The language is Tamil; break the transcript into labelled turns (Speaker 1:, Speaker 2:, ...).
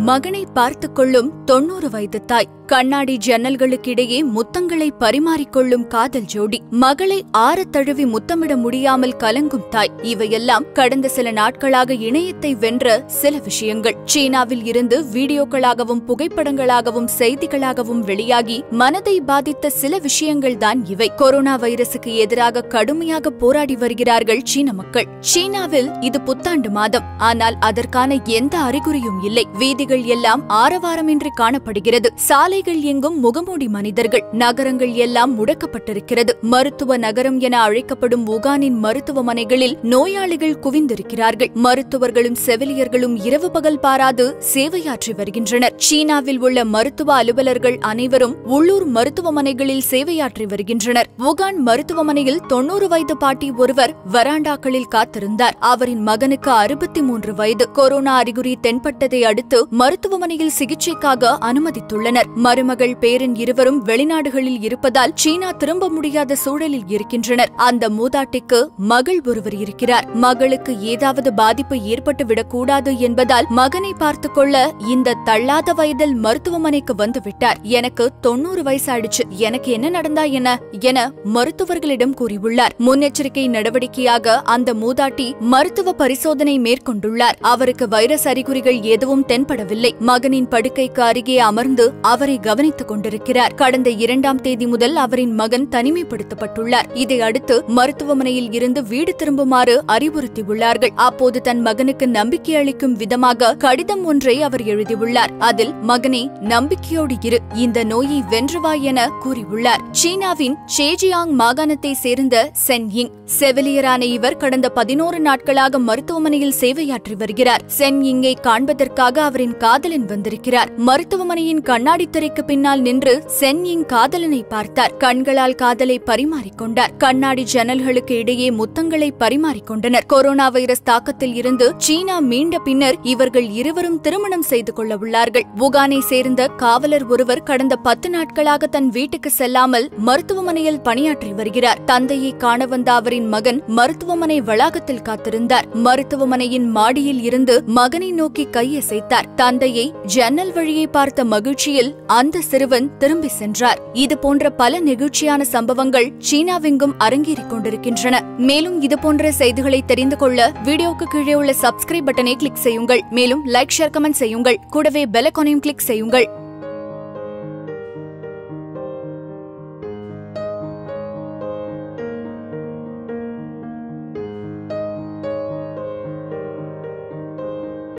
Speaker 1: மகனை பார்த்துக் கொள்ளும் தொண்ணூறு வயது தாய் கண்ணாடி ஜன்னல்களுக்கிடையே முத்தங்களை பரிமாறிக்கொள்ளும் காதல் ஜோடி மகளை ஆறத் தழுவி முத்தமிட முடியாமல் கலங்கும் தாய் இவையெல்லாம் கடந்த சில நாட்களாக இணையத்தை வென்ற சில விஷயங்கள் சீனாவில் இருந்து வீடியோக்களாகவும் புகைப்படங்களாகவும் செய்திகளாகவும் வெளியாகி மனதை பாதித்த சில விஷயங்கள் தான் இவை கொரோனா வைரசுக்கு எதிராக கடுமையாக போராடி வருகிறார்கள் சீன மக்கள் சீனாவில் இது புத்தாண்டு மாதம் ஆனால் அதற்கான எந்த அறிகுறியும் இல்லை வீதிகள் எல்லாம் ஆரவாரமின்றி காணப்படுகிறது சாலைகள் எங்கும் முகமூடி மனிதர்கள் நகரங்கள் எல்லாம் முடக்கப்பட்டிருக்கிறது மருத்துவ நகரம் என அழைக்கப்படும் உகானின் மருத்துவமனைகளில் நோயாளிகள் குவிந்திருக்கிறார்கள் மருத்துவர்களும் செவிலியர்களும் இரவு பகல் பாராது சேவையாற்றி வருகின்றனர் சீனாவில் உள்ள மருத்துவ அலுவலர்கள் அனைவரும் உள்ளூர் மருத்துவமனைகளில் சேவையாற்றி வருகின்றனர் உகான் மருத்துவமனையில் தொன்னூறு வயது பாட்டி ஒருவர் வராண்டாக்களில் காத்திருந்தார் அவரின் மகனுக்கு அறுபத்தி மூன்று வயது கொரோனா அறிகுறி தென்பட்டதை அடுத்து மருத்துவமனையில் சிகிச்சைக்காக அனுமதித்துள்ளனர் மருமகள் பேரன் இருவரும் வெளிநாடுகளில் இருப்பதால் சீனா திரும்ப முடியாத சூழலில் இருக்கின்றனர் அந்த மூதாட்டிக்கு மகள் ஒருவர் இருக்கிறார் மகளுக்கு ஏதாவது பாதிப்பு ஏற்பட்டு விடக்கூடாது என்பதால் மகனை பார்த்துக் கொள்ள இந்த தள்ளாத வயதில் மருத்துவமனைக்கு வந்து விட்டார் எனக்கு தொண்ணூறு வயசாயிடுச்சு எனக்கு என்ன நடந்தா என்ன என மருத்துவர்களிடம் கூறியுள்ளார் முன்னெச்சரிக்கை நடவடிக்கையாக அந்த மூதாட்டி மருத்துவ பரிசோதனை மேற்கொண்டுள்ளார் அவருக்கு வைரஸ் அறிகுறிகள் எதுவும் தென்படவில்லை மகனின் படுக்கைக்கு அருகே அமர்ந்து அவரை கவனித்துக் கொண்டிருக்கிறார் கடந்த இரண்டாம் தேதி முதல் அவரின் மகன் தனிமைப்படுத்தப்பட்டுள்ளார் இதை அடுத்து மருத்துவமனையில் இருந்து வீடு திரும்புமாறு அறிவுறுத்தியுள்ளார்கள் அப்போது தன் மகனுக்கு நம்பிக்கை அளிக்கும் விதமாக கடிதம் ஒன்றை அவர் எழுதியுள்ளார் அதில் மகனே நம்பிக்கையோடு இரு இந்த நோயை வென்றுவா என கூறியுள்ளார் சீனாவின் சேஜியாங் மாகாணத்தை சேர்ந்த சென் யிங் செவிலியரான இவர் கடந்த பதினோரு நாட்களாக மருத்துவமனையில் சேவையாற்றி வருகிறார் சென் யிங்கை காண்பதற்காக அவரின் காதலன் வந்திருக்கிறார் மருத்துவமனையின் கண்ணாடி திரைக்கு பின்னால் நின்று சென் யிங் காதலனை பார்த்தார் கண்களால் காதலை பரிமாறிக்கொண்டார் கண்ணாடி ஜன்னல்களுக்கு இடையே முத்தங்களை பரிமாறிக்கொண்டனர் கொரோனா வைரஸ் தாக்கத்தில் இருந்து சீனா மீண்ட பின்னர் இவர்கள் இருவரும் திருமணம் செய்து கொள்ள உள்ளார்கள் வுகானை சேர்ந்த காவலர் ஒருவர் கடந்த பத்து நாட்களாக தன் வீட்டுக்கு செல்லாமல் மருத்துவமனையில் பணியாற்றி வருகிறார் தந்தையை காண வந்த அவரின் மகன் மருத்துவமனை வளாகத்தில் காத்திருந்தார் மருத்துவமனையின் மாடியில் இருந்து மகனை நோக்கி கையசைத்தார் தந்தையை ஜன்னல் வழியை பார்த்த மகிழ்ச்சியில் அந்த சிறுவன் திரும்பி சென்றார் இது போன்ற பல நெகிழ்ச்சியான சம்பவங்கள் சீனாவெங்கும் அரங்கேறிக் கொண்டிருக்கின்றன மேலும் இது போன்ற செய்திகளை தெரிந்து கொள்ள வீடியோக்கு கீழே உள்ள சப்ஸ்கிரைப் பட்டனை கிளிக் செய்யுங்கள் மேலும் லைக் ஷேர் கமெண்ட் செய்யுங்கள் கூடவே பெல் ஐகானையும் கிளிக் செய்யுங்கள்